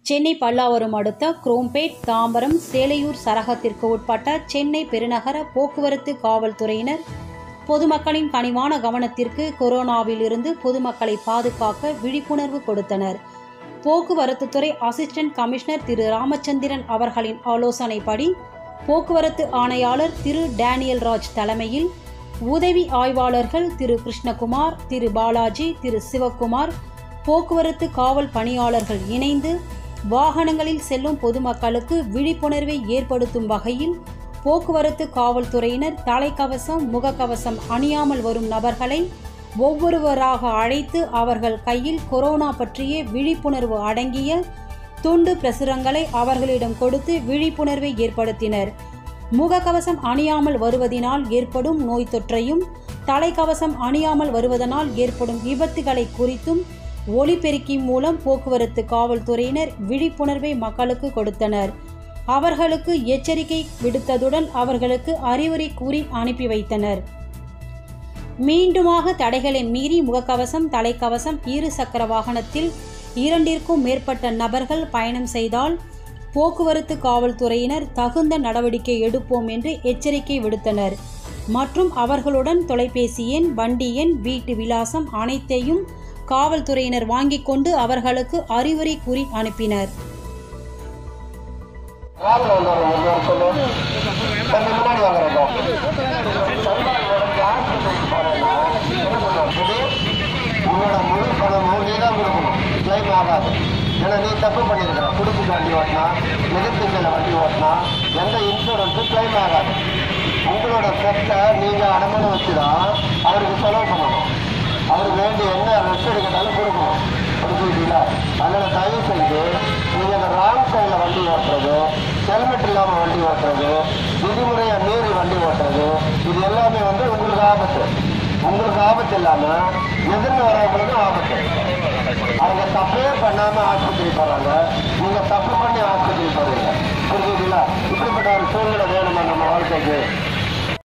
சென்னை பல்லாவரம் அடுத்த குரோம்பேட் தாம்பரம் சேலையூர் சரகத்திற்கு உட்பட்ட சென்னை பெருநகர போக்குவரத்து காவல்துறையினர் பொதுமக்களின் கனிவான கவனத்திற்கு கொரோனாவில் இருந்து பொதுமக்களை பாதுகாக்க விழிப்புணர்வு கொடுத்தனர் போக்குவரத்து துறை அசிஸ்டன்ட் கமிஷனர் திரு ராமச்சந்திரன் அவர்களின் ஆலோசனைப்படி போக்குவரத்து ஆணையாளர் திரு டேனியல் ராஜ் தலைமையில் உதவி ஆய்வாளர்கள் திரு கிருஷ்ணகுமார் திரு பாலாஜி திரு சிவக்குமார் போக்குவரத்து காவல் பணியாளர்கள் இணைந்து வாகனங்களில் செல்லும் பொதுமக்களுக்கு விழிப்புணர்வை ஏற்படுத்தும் வகையில் போக்குவரத்து காவல்துறையினர் தலைக்கவசம் முகக்கவசம் அணியாமல் வரும் நபர்களை ஒவ்வொருவராக அழைத்து அவர்கள் கையில் கொரோனா பற்றிய விழிப்புணர்வு அடங்கிய துண்டு பிரசுரங்களை அவர்களிடம் கொடுத்து விழிப்புணர்வை ஏற்படுத்தினர் முகக்கவசம் அணியாமல் வருவதினால் ஏற்படும் நோய் தொற்றையும் தலைக்கவசம் அணியாமல் வருவதனால் ஏற்படும் விபத்துகளை குறித்தும் ஒலிபெருக்கி மூலம் போக்குவரத்து காவல்துறையினர் விழிப்புணர்வை மக்களுக்கு கொடுத்தனர் அவர்களுக்கு எச்சரிக்கை விடுத்ததுடன் அவர்களுக்கு அறிவுரை கூறி அனுப்பி வைத்தனர் மீண்டுமாக தடைகளை மீறி முகக்கவசம் தலைக்கவசம் இரு சக்கர வாகனத்தில் இரண்டிற்கும் மேற்பட்ட நபர்கள் பயணம் செய்தால் போக்குவரத்து காவல்துறையினர் தகுந்த நடவடிக்கை எடுப்போம் என்று எச்சரிக்கை விடுத்தனர் மற்றும் அவர்களுடன் தொலைபேசி எண் வண்டி எண் வீட்டு விலாசம் அனைத்தையும் காவல்துறையினர் வாங்கிக் கொண்டு அவர்களுக்கு அறிவுரை கூறி அனுப்பினர் காரில் வந்தவங்க ஒரு பேர் சொல்லு கொஞ்சம் முன்னாடி வாங்குறப்போ உன்னோட முழு பணமும் நீ தான் கொடுக்கணும் கிளைம் ஆகாது ஏன்னா நீ தப்பு பண்ணியிருக்கிற குடும்பத்து வண்டி ஓட்டினா எதிர்த்துக்களை வண்டி ஓட்டினா எந்த இன்சூரன்ஸும் கிளைம் ஆகாது உங்களோட சொத்தை நீங்கள் அடமானம் வச்சு தான் அவருக்கு செலவு பண்ணணும் அவருக்கு வேண்டிய என்ன ரெஸ்ட் எடுக்கட்டாலும் கொடுக்கணும் கொடுக்குறீங்களா அதனால் தயவு செஞ்சு நீங்கள் இந்த ராங் சைடில் வண்டி ஓட்டுறது ஹெல்மெட் இல்லாமல் வண்டி ஓட்டுறது விதிமுறையை மீறி வண்டி ஓட்டுறது இது எல்லாமே வந்து உங்களுக்கு ஆபத்து உங்களுக்கு ஆபத்து இல்லாமல் எதிர்ந்து வரவங்களுக்கும் ஆபத்து அவங்க தப்பே பண்ணாமல் ஆஸ்பத்திரி போகிறாங்க நீங்கள் தப்பு பண்ணி ஆஸ்பத்திரி போகிறீங்க புரிஞ்சுங்களா இப்படிப்பட்ட ஒரு சூழ்நிலை வேணுமா நம்ம வாழ்க்கைக்கு